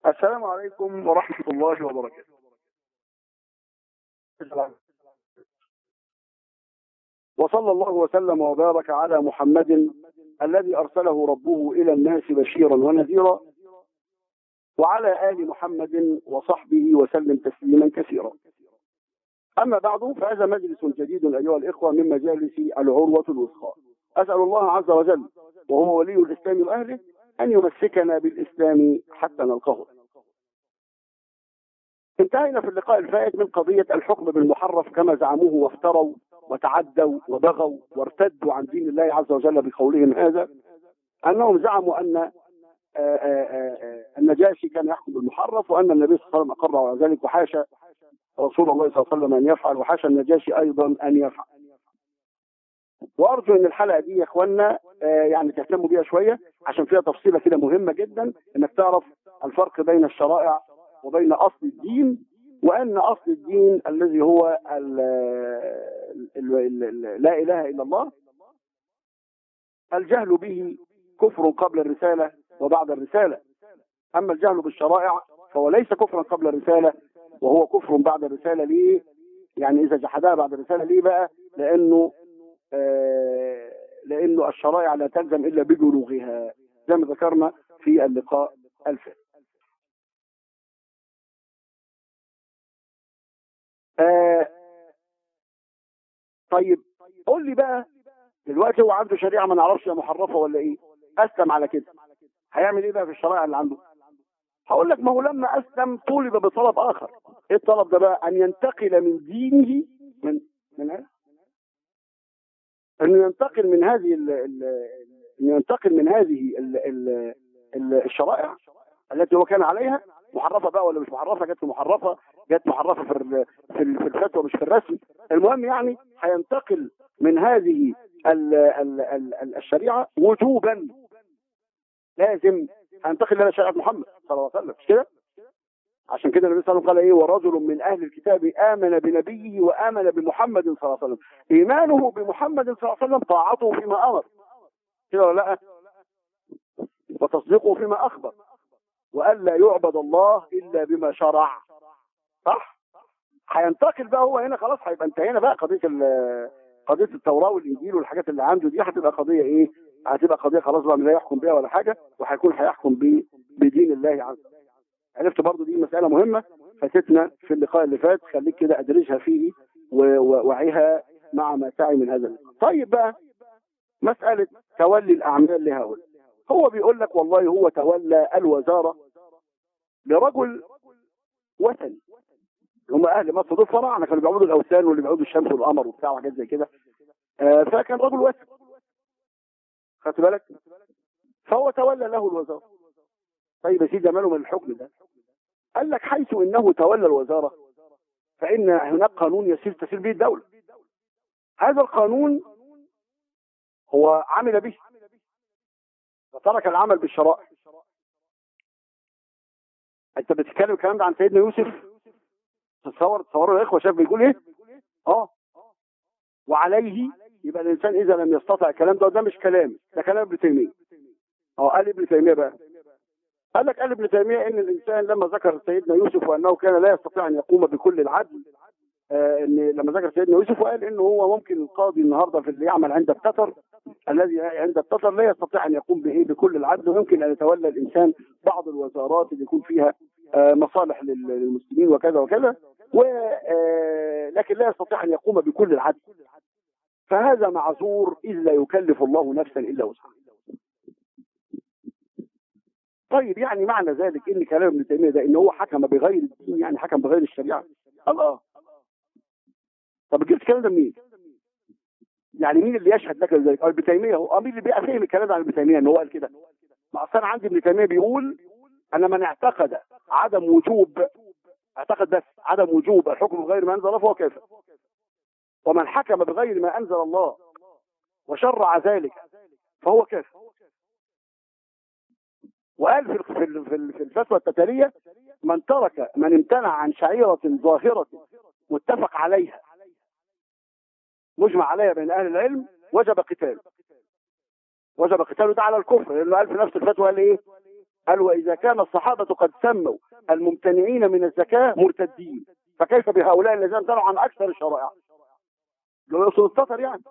السلام عليكم ورحمة الله وبركاته وصلى الله وسلم وبارك على محمد الذي أرسله ربه إلى الناس بشيرا ونذيرا وعلى آل محمد وصحبه وسلم تسليما كثيرا أما بعد فهذا مجلس جديد أيها الإخوة من مجالس العروة الوثقى أسأل الله عز وجل وهو ولي الإسلام وأهله أن يمسكنا بالإسلام حتى نلقاه انتهينا في اللقاء الفائت من قضية الحكم بالمحرف كما زعموه وافتروا وتعدوا وبغوا وارتدوا عن دين الله عز وجل بقولهم هذا أنهم زعموا أن آآ آآ النجاشي كان يحكم بالمحرف وأن النبي صلى الله عليه وسلم أقر على ذلك وحاشا رسول الله صلى الله عليه وسلم أن يفعل وحاشا النجاشي أيضا أن يفعل وارجو ان الحلقه دي يا اخوانا يعني تهتموا بيها شويه عشان فيها تفصيله كده مهمه جدا انك تعرف الفرق بين الشرائع وبين اصل الدين وان اصل الدين الذي هو ال ال ال لا اله الا الله الجهل به كفر قبل الرساله وبعد الرساله اما الجهل بالشرائع فهو ليس كفرا قبل الرساله وهو كفر بعد الرساله ليه يعني اذا جحدها بعد الرساله ليه بقى لانه آه لانه الشرائع لا تلزم الا ببلوغها زي ما ذكرنا في اللقاء الفات آه طيب قول لي بقى دلوقتي هو عنده شريعه ما نعرفش هي محرفه ولا ايه اسلم على كده هيعمل ايه بقى في الشرائع اللي عنده هقول لك ما هو لما اسلم طولب بطلب اخر ايه الطلب ده بقى ان ينتقل من دينه من من هذا انه ينتقل من هذه ال ال انه ينتقل من هذه ال ال ال الشرائع التي هو كان عليها محرفه بقى ولا مش محرفه جت محرفه جت محرفه في في الفتوى مش في الرسم المهم يعني هينتقل من هذه ال ال ال الشريعه وجوبا لازم هينتقل الى شريعه محمد صلى الله عليه وسلم مش كده؟ عشان كده النبي صلى الله عليه وسلم قال ايه ورجل من اهل الكتاب امن بنبيه وامن بمحمد صلى الله عليه وسلم ايمانه بمحمد صلى الله عليه وسلم طاعته فيما امر كده ولا لا وتصديقه فيما اخبر والا يعبد الله الا بما شرع صح هينتقل بقى هو هنا خلاص هيبقى انتهينا بقى قضيه قضيه التوراه والانجيل والحاجات اللي عنده دي هتبقى قضيه ايه هتبقى قضيه خلاص بقى لا يحكم بها ولا حاجه وهيكون هيحكم بدين الله عز وجل عرفت برضو دي مسألة مهمة فاتتنا في اللقاء اللي فات خليك كده أدرجها فيه ووعيها مع ما تعي من هذا اللقاء طيب بقى مسألة تولي الأعمال لهؤلاء هو بيقول لك والله هو تولى الوزارة لرجل وثني هم أهل مصر دول فراعنة كانوا بيعبدوا الأوثان واللي بيعبدوا الشمس والقمر وبتاع وحاجات زي كده آه فكان رجل وثني خدت بالك فهو تولى له الوزارة طيب يا سيدي ماله من الحكم ده قال لك حيث انه تولى الوزاره فان هناك قانون يسير تسير به الدوله هذا القانون هو عمل به وترك العمل بالشرائع انت بتتكلم الكلام ده عن سيدنا يوسف تصور تصوروا يا اخوه شايف بيقول ايه اه وعليه يبقى الانسان اذا لم يستطع الكلام ده ده مش كلام ده كلام ابن تيميه اه قال ابن تيميه بقى قال لك قال ابن تيميه ان الانسان لما ذكر سيدنا يوسف وانه كان لا يستطيع ان يقوم بكل العدل آه ان لما ذكر سيدنا يوسف وقال انه هو ممكن القاضي النهارده في اللي يعمل عند التتر الذي عند التتر لا يستطيع ان يقوم بايه بكل العدل ويمكن ان يتولى الانسان بعض الوزارات اللي يكون فيها آه مصالح للمسلمين وكذا وكذا و آه لكن لا يستطيع ان يقوم بكل العدل فهذا معذور اذ لا يكلف الله نفسا الا وسعها طيب يعني معنى ذلك ان كلام ابن تيميه ده ان هو حكم بغير الدين يعني حكم بغير الشريعه الله طب جبت الكلام ده منين؟ يعني مين اللي يشهد لك ذلك؟ ابن تيميه هو مين اللي بيفهم الكلام ده عن ابن تيميه ان هو قال كده؟ ما اصل عندي ابن تيميه بيقول ان من اعتقد عدم وجوب اعتقد بس عدم وجوب الحكم بغير ما انزل الله فهو كافر ومن حكم بغير ما انزل الله وشرع ذلك فهو كافر وقال في في في الفتوى التتاليه من ترك من امتنع عن شعيره ظاهره متفق عليها مجمع عليها بين اهل العلم وجب قتاله وجب قتاله ده على الكفر لانه قال في نفس الفتوى قال ايه قال واذا كان الصحابه قد سموا الممتنعين من الزكاه مرتدين فكيف بهؤلاء الذين امتنعوا عن اكثر الشرائع؟ لو يقصد التتر يعني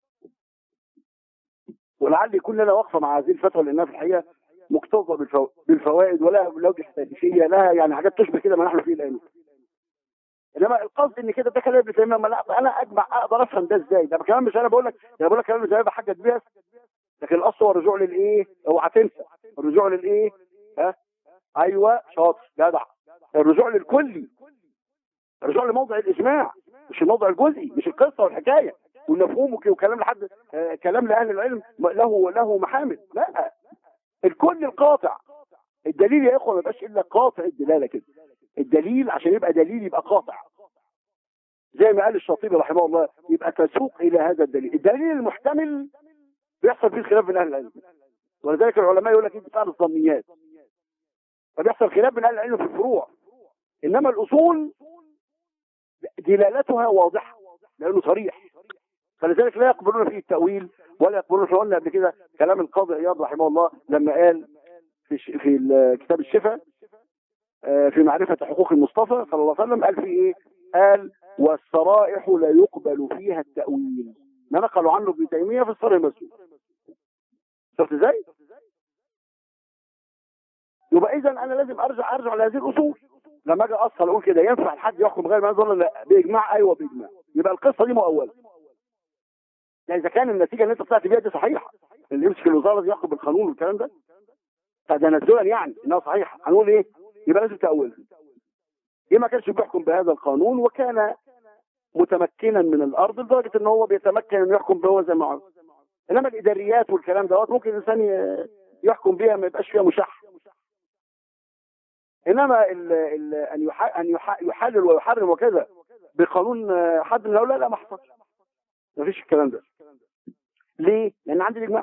ولعل يكون لنا وقفه مع هذه الفتوى لانها في الحقيقه مكتظه بالفو... بالفوائد ولا لوجه تاريخيه لها يعني حاجات تشبه كده ما نحن فيه الان انما القصد ان كده ده كلام ابن تيميه ما لا انا اجمع اقدر افهم ده ازاي ده كمان مش انا بقول لك انا بقول لك كلام ابن تيميه بحجج بيه لكن الاصل هو الرجوع للايه؟ اوعى تنسى الرجوع للايه؟ ها؟ ايوه شاطر جدع الرجوع للكلي الرجوع لموضع الاجماع مش الموضع الجزئي مش القصه والحكايه والمفهوم وكلام لحد آه كلام لاهل العلم له له محامل لا الكل القاطع الدليل يا اخوه ما يبقاش الا قاطع الدلاله كده الدليل عشان يبقى دليل يبقى قاطع زي ما قال الشاطبي رحمه الله يبقى تسوق الى هذا الدليل الدليل المحتمل بيحصل فيه خلاف بين اهل العلم ولذلك العلماء يقول لك انت بتاع الظنيات فبيحصل خلاف بين اهل العلم في الفروع انما الاصول دلالتها واضحه لانه صريح فلذلك لا يقبلون فيه التاويل ولا يقبلون احنا قلنا قبل كده كلام القاضي عياض رحمه الله لما قال في ش... في كتاب الشفاء في معرفة حقوق المصطفى صلى الله عليه وسلم قال في ايه قال والصرائح لا يقبل فيها التأويل ما نقلوا عنه ابن تيمية في الصرح المسلول شفت ازاي يبقى اذا انا لازم ارجع ارجع لهذه الاصول لما اجي اصل اقول كده ينفع الحد يحكم غير ما ينزل ولا لا باجماع ايوه باجماع يبقى القصه دي مؤوله يعني اذا كان النتيجه اللي انت طلعت بيها دي صحيحه اللي يمسك الوزاره دي يحكم بالقانون والكلام ده فتنزلا يعني انها صحيحه هنقول ايه يبقى لازم تأولها ليه ما كانش بيحكم بهذا القانون وكان متمكنا من الارض لدرجه ان هو بيتمكن انه يحكم به زي ما عاوز انما الاداريات والكلام دوت ممكن الانسان يحكم بيها ما يبقاش فيها مشح انما ال ال ان يح ان يح يحلل ويحرم وكذا بقانون حد من هؤلاء لا ما حصلش ما فيش الكلام ده ليه؟ لان عندي الاجماع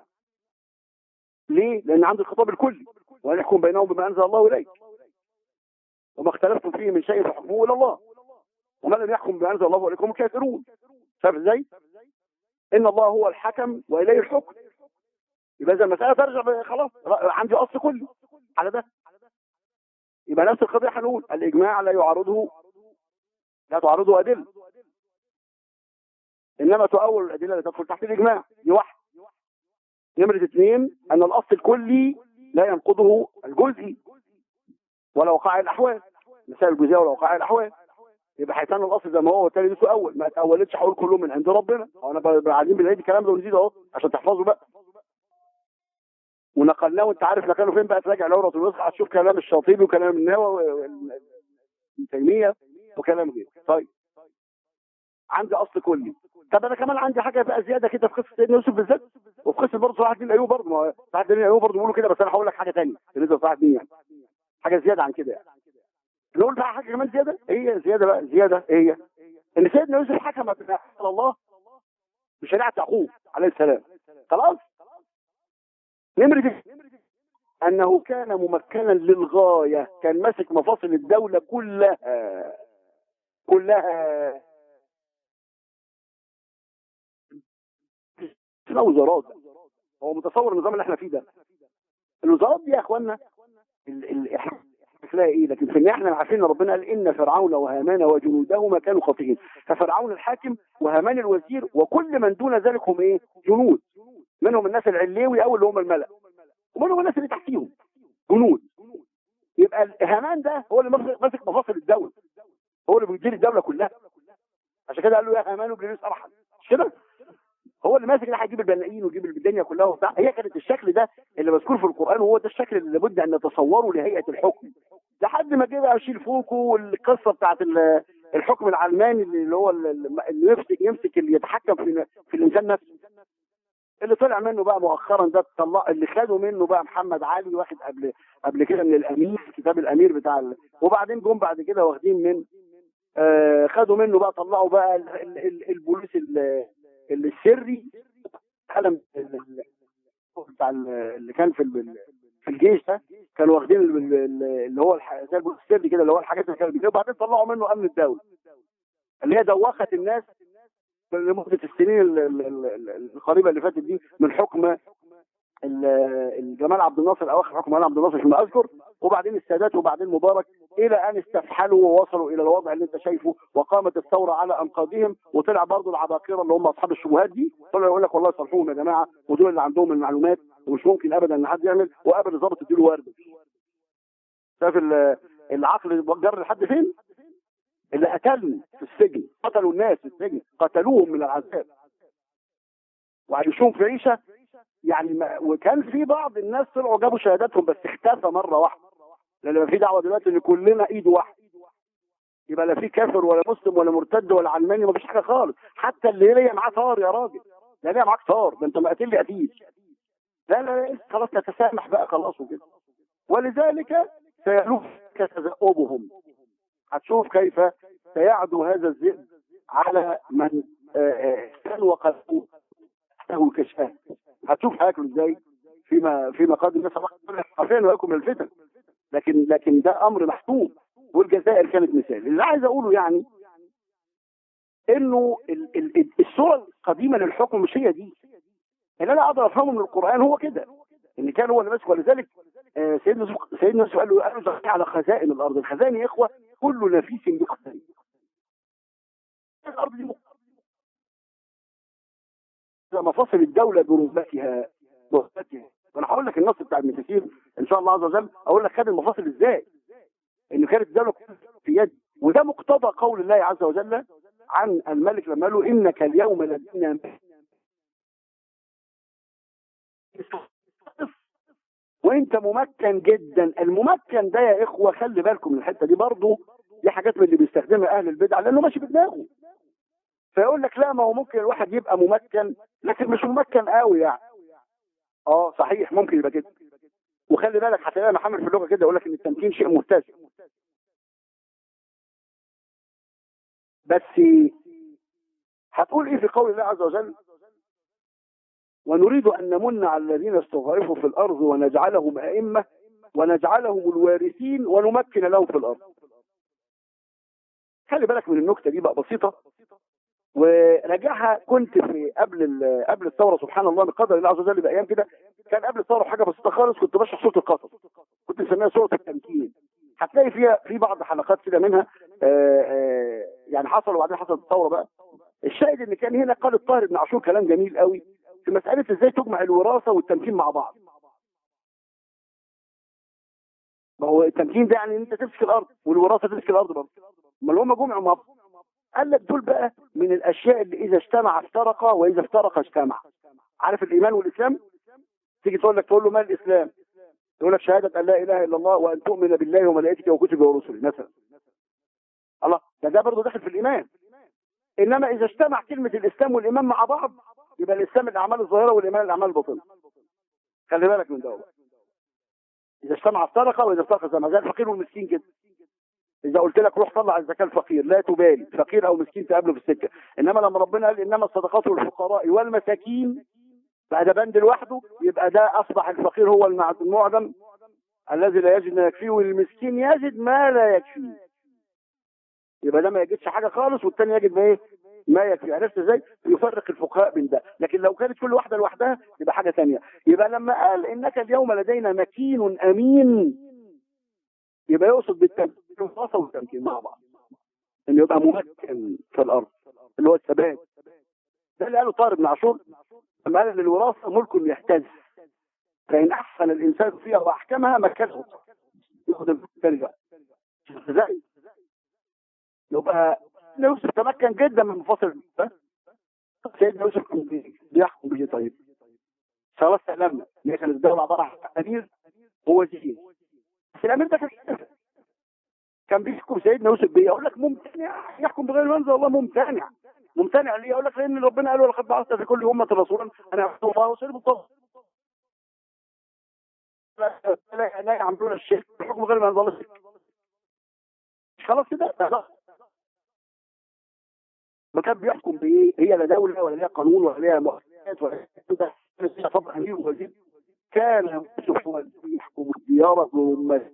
ليه؟ لان عندي الخطاب الكلي وان يحكم بينهم بما انزل الله اليك وما اختلفتم فيه من شيء فحكموه الى الله ومن لم يحكم بما انزل الله اليكم الكافرون شايف ازاي؟ ان الله هو الحكم واليه الحكم يبقى اذا المساله ترجع خلاص عندي اصل كلي على ده يبقى نفس القضيه هنقول الاجماع لا يعارضه لا تعارضه ادله انما تؤول الادله اللي تدخل تحت الاجماع دي واحد نمره اثنين ان الاصل الكلي لا ينقضه الجزئي ولا وقائع الاحوال مسائل الجزئيه ولا وقائع الاحوال يبقى هيتنى الاصل زي ما هو والتاني دي اول ما اتولدش هقول كلهم من عند ربنا هو انا قاعدين بنعيد الكلام ده ونزيد اهو عشان تحفظوا بقى ونقلناه وانت عارف مكانه فين بقى تراجع العورة والوسخ هتشوف كلام الشاطبي وكلام النووي وابن تيميه وكلام غيره طيب عندي اصل كلي طب انا كمان عندي حاجه بقى زياده كده في قصه سيدنا يوسف بالذات وفي قصه برضه صلاح الدين الايوبي برضه ما صلاح الدين الايوبي برضه بيقولوا كده بس انا هقول لك حاجه ثانيه بالنسبه لصلاح الدين يعني حاجه زياده عن كده يعني نقول بقى حاجه كمان زياده هي زياده بقى زياده هي ان سيدنا يوسف حكم بما حصل الله بشريعه يعقوب عليه السلام خلاص نمرة انه كان ممكنا للغايه كان ماسك مفاصل الدوله كلها كلها اسمها وزارات هو متصور النظام اللي احنا فيه ده الوزارات دي يا اخوانا احنا تلاقي ايه لكن في النهايه احنا عارفين ان ربنا قال ان فرعون وهامان وجنودهما كانوا خاطئين ففرعون الحاكم وهامان الوزير وكل من دون ذلك هم ايه جنود منهم الناس العليوي او اللي هم الملأ ومنهم الناس اللي تحتيهم جنود يبقى هامان ده هو اللي ماسك مفاصل الدوله هو اللي بيدير الدوله كلها عشان كده قال له يا هامان ابن ارحم مش كده هو اللي ماسك ده هيجيب البنائين ويجيب الدنيا كلها وبتاع هي كانت الشكل ده اللي مذكور في القران وهو ده الشكل اللي لابد ان نتصوره لهيئه الحكم لحد ما جه بقى شيل فوكو والقصه بتاعت الحكم العلماني اللي هو اللي يمسك يمسك اللي يتحكم في في الانسان نفسه اللي طلع منه بقى مؤخرا ده طلع اللي خدوا منه بقى محمد علي واخد قبل قبل كده من الامير كتاب الامير بتاع ال... وبعدين جم بعد كده واخدين من آه خدوا منه بقى طلعوا بقى ال... ال... البوليس السري قلم بتاع اللي كان في في الجيش ده كانوا واخدين اللي هو زي البوليس السري كده اللي هو الحاجات اللي كانوا بيجيبوا وبعدين طلعوا منه امن الدوله اللي هي دوخت الناس لمدة السنين القريبة اللي فاتت دي من حكم ال- الجمال عبد الناصر اواخر حكم جمال عبد الناصر فيما اذكر وبعدين السادات وبعدين مبارك الى ان استفحلوا ووصلوا الى الوضع اللي انت شايفه وقامت الثوره على انقاضهم وطلع برضه العباقره اللي هم اصحاب الشبهات دي طلعوا يقول لك والله صالحوهم يا جماعه ودول اللي عندهم المعلومات ومش ممكن ابدا ان حد يعمل وقبل الظابط تديله ورده شايف ال- العقل جر لحد فين؟ اللي قتلني في السجن قتلوا الناس في السجن قتلوهم من العذاب وعيشوهم في عيشه يعني ما وكان في بعض الناس طلعوا جابوا شهاداتهم بس اختفى مره واحده لان ما في دعوه دلوقتي ان كلنا ايد واحده يبقى لا في كافر ولا مسلم ولا مرتد ولا علماني ما فيش حاجه خالص حتى اللي ليا معاه طار يا راجل لا ليا معاك طار ده انت مقتل لي قتيل لا لا لا خلاص نتسامح بقى خلاص وكده ولذلك سيلوك تذأبهم هتشوف كيف سيعدو هذا الذئب على من آه، آه، كان وقلبه تحته كشاف هتشوف هياكلوا ازاي فيما فيما قادم الناس عارفين وياكم من الفتن لكن لكن ده امر محتوم والجزائر كانت مثال اللي عايز اقوله يعني انه ال- ال- ال- الصوره القديمه للحكم مش هي دي اللي انا اقدر افهمه من القران هو كده ان كان هو اللي ماسك ولذلك آه، سيدنا يوسف سيدنا يوسف قال له قال له زكي على خزائن الارض الخزائن يا اخوه كل نفيس يقتل الارض دي مفاصل الدوله برمتها برمتها وانا هقول لك النص بتاع ابن كثير ان شاء الله عز وجل اقول لك خد المفاصل ازاي ان كانت الدوله في يد وده مقتضى قول الله عز وجل عن الملك لما قال له انك اليوم لدينا وانت ممكن جدا الممكن ده يا اخوه خلي بالكم من الحته دي برضه دي حاجات من اللي بيستخدمها اهل البدع لانه ماشي بدماغه فيقول لك لا ما هو ممكن الواحد يبقى ممكن لكن مش ممكن قوي يعني اه صحيح ممكن يبقى كده وخلي بالك هتلاقي محمد في اللغه كده يقول لك ان التمكين شيء مهتز بس هتقول ايه في قول الله عز وجل ونريد ان نمن على الذين استضعفوا في الارض ونجعلهم ائمه ونجعلهم الوارثين ونمكن لهم في الارض خلي بالك من النكته دي بقى بسيطه وراجعها كنت في قبل ال- قبل الثوره سبحان الله بقدر الله عز وجل بايام كده كان قبل الثوره حاجه بسيطه خالص كنت بشرح سوره القصص كنت مسميها سوره التمكين هتلاقي فيها في بعض حلقات كده منها آه، آه، يعني حصل وبعدين حصلت الثوره بقى الشاهد ان كان هنا قال الطاهر بن عاشور كلام جميل قوي في مساله ازاي تجمع الوراثه والتمكين مع بعض ما هو التمكين ده يعني ان انت تمسك الارض والوراثه تمسك الارض برضه امال هم جمعوا مع بعض قال لك دول بقى من الاشياء اللي اذا اجتمع افترقا واذا افترقا اجتمع عارف الايمان والاسلام تيجي تقول لك تقول له ما الاسلام يقول لك شهاده ان لا اله الا الله وان تؤمن بالله وملائكته وكتبه ورسله مثلا الله ده ده برضه داخل في الايمان انما اذا اجتمع كلمه الاسلام والايمان مع بعض يبقى الاسلام الاعمال الظاهره والايمان الاعمال الباطنه خلي بالك من ده بقى. اذا اجتمع افترقا واذا افترقا زي ما زي الفقير والمسكين كده اذا قلت لك روح طلع الزكاه الفقير لا تبالي فقير او مسكين تقابله في السكه انما لما ربنا قال انما الصدقات للفقراء والمساكين بقى ده بند لوحده يبقى ده اصبح الفقير هو المع- المعدم الذي لا يجد ما يكفيه والمسكين يجد ما لا يكفيه يبقى ده ما يجدش حاجه خالص والتاني يجد ما ايه ما يكفي عرفت ازاي يفرق الفقهاء بين ده لكن لو كانت كل واحده لوحدها يبقى حاجه ثانيه يبقى لما قال انك اليوم لدينا مكين امين يبقى يقصد بالتمكين الوراثه والتمكين مع بعض انه يبقى ممكن في الارض اللي هو الثبات ده اللي قاله طارق بن عاشور لما قال ان الوراثه ملك يهتز فان احسن الانسان فيها واحكمها مكنه ياخد الثاني بقى شفت ازاي؟ يبقى سيدنا يوسف تمكن جدا من مفاصل ده سيدنا يوسف كان بي- بيحكم به طيب خلاص سلمنا هي كانت الدوله عباره عن امير ووزير بس الامير ده كان كان بيحكم سيدنا يوسف بيه يقول لك ممتنع يحكم بغير منزل الله ممتنع ممتنع ليه يقول لك لان ربنا قال ولقد بعثت في كل امه رسولا ان يعبدوا الله ويجتنبوا الطاغوت لا لا لا يعملون الشرك الحكم غير منزل الله الشرك. مش خلاص كده خلاص. ما كان بيحكم بايه هي لا دوله ولا ليها قانون ولا ليها مؤسسات ولا ليها طبعا امير ووزير كان يوسف هو الذي يحكم الديار بأمته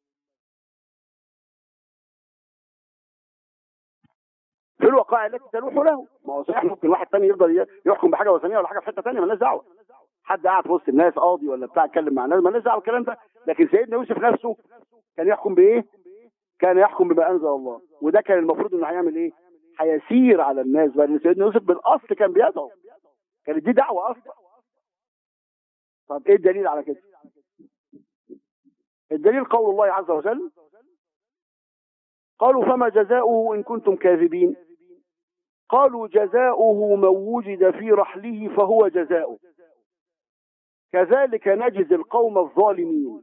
في الوقائع التي تلوح له ما هو صحيح ممكن واحد ثاني يفضل ي- يحكم بحاجه وثنيه ولا حاجه في حته ثانيه مالناش دعوه حد قاعد في وسط الناس قاضي ولا بتاع اتكلم مع الناس مالناش دعوه بالكلام ده لكن سيدنا يوسف نفسه كان يحكم بايه؟ كان يحكم بما انزل الله وده كان المفروض انه هيعمل ايه؟ هيسير على الناس لان سيدنا يوسف بالاصل كان بيدعو كانت دي دعوه اصلا طب ايه الدليل على كده؟ الدليل قول الله عز وجل قالوا فما جزاؤه إن كنتم كاذبين قالوا جزاؤه من وجد في رحله فهو جزاؤه كذلك نجزي القوم الظالمين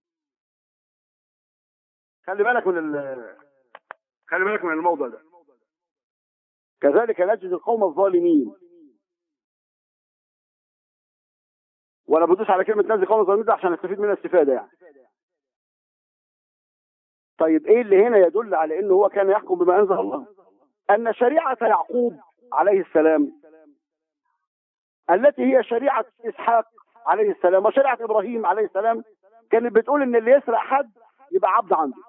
خلي بالك من ال... خلي بالك من الموضوع ده كذلك نجزي القوم الظالمين وانا بدوس على كلمه نجزي القوم الظالمين ده عشان استفيد منها استفاده يعني طيب ايه اللي هنا يدل على انه هو كان يحكم بما انزل الله ان شريعه يعقوب عليه السلام التي هي شريعه اسحاق عليه السلام وشريعه ابراهيم عليه السلام كانت بتقول ان اللي يسرق حد يبقى عبد عنده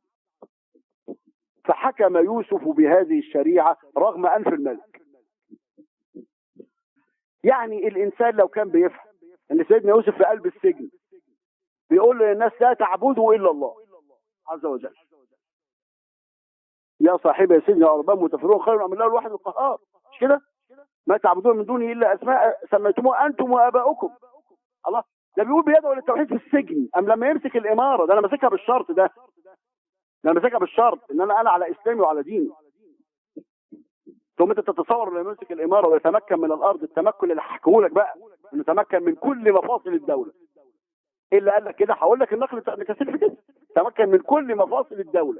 فحكم يوسف بهذه الشريعه رغم انف الملك يعني الانسان لو كان بيفهم ان سيدنا يوسف في قلب السجن بيقول للناس لا تعبدوا الا الله عز وجل يا صاحب السجن ارباب متفرون خير من الله الواحد القهار مش كده ما تعبدون من دونه الا اسماء سميتموها انتم واباؤكم الله ده بيقول بيدعو للتوحيد في السجن ام لما يمسك الاماره ده انا ماسكها بالشرط ده ده انا ماسكها بالشرط ان انا انا على اسلامي وعلى ديني ثم انت تتصور لما يمسك الاماره ويتمكن من الارض التمكن اللي هحكيه لك بقى انه تمكن من كل مفاصل الدوله ايه اللي قال لك كده هقول لك النقل بتاع ابن كثير في كده تمكن من كل مفاصل الدوله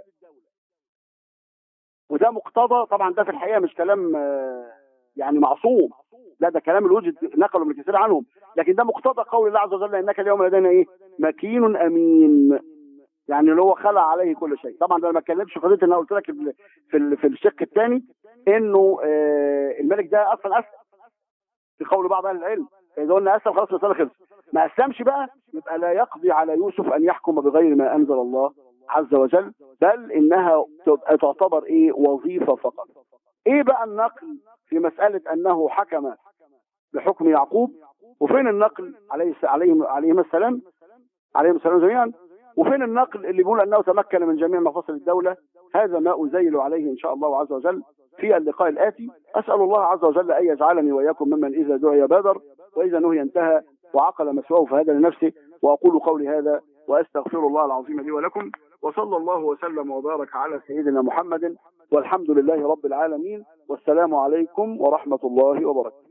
وده مقتضى طبعا ده في الحقيقه مش كلام آه، يعني معصوم لا ده كلام الوجد نقلوا ابن كثير عنهم لكن ده مقتضى قول الله عز وجل انك اليوم لدينا ايه مكين امين يعني اللي هو خلع عليه كل شيء طبعا ده أنا ما اتكلمش في قضيه ان انا قلت لك في في, ال- في الشق الثاني انه آه، الملك ده اصلا اسلم في قول بعض اهل العلم اذا قلنا اسلم خلاص المساله خلصت ما اسلمش بقى يبقى لا يقضي على يوسف ان يحكم بغير ما انزل الله عز وجل بل انها تبقى تعتبر ايه وظيفه فقط ايه بقى النقل في مساله انه حكم بحكم يعقوب وفين النقل عليه عليهم عليهما السلام عليهم السلام جميعا وفين النقل اللي بيقول انه تمكن من جميع مفاصل الدوله هذا ما ازيل عليه ان شاء الله عز وجل في اللقاء الاتي اسال الله عز وجل ان يجعلني واياكم ممن اذا دعي بادر واذا نهي انتهى وعقل مسواه فهدى لنفسه واقول قولي هذا واستغفر الله العظيم لي ولكم وصلى الله وسلم وبارك على سيدنا محمد والحمد لله رب العالمين والسلام عليكم ورحمه الله وبركاته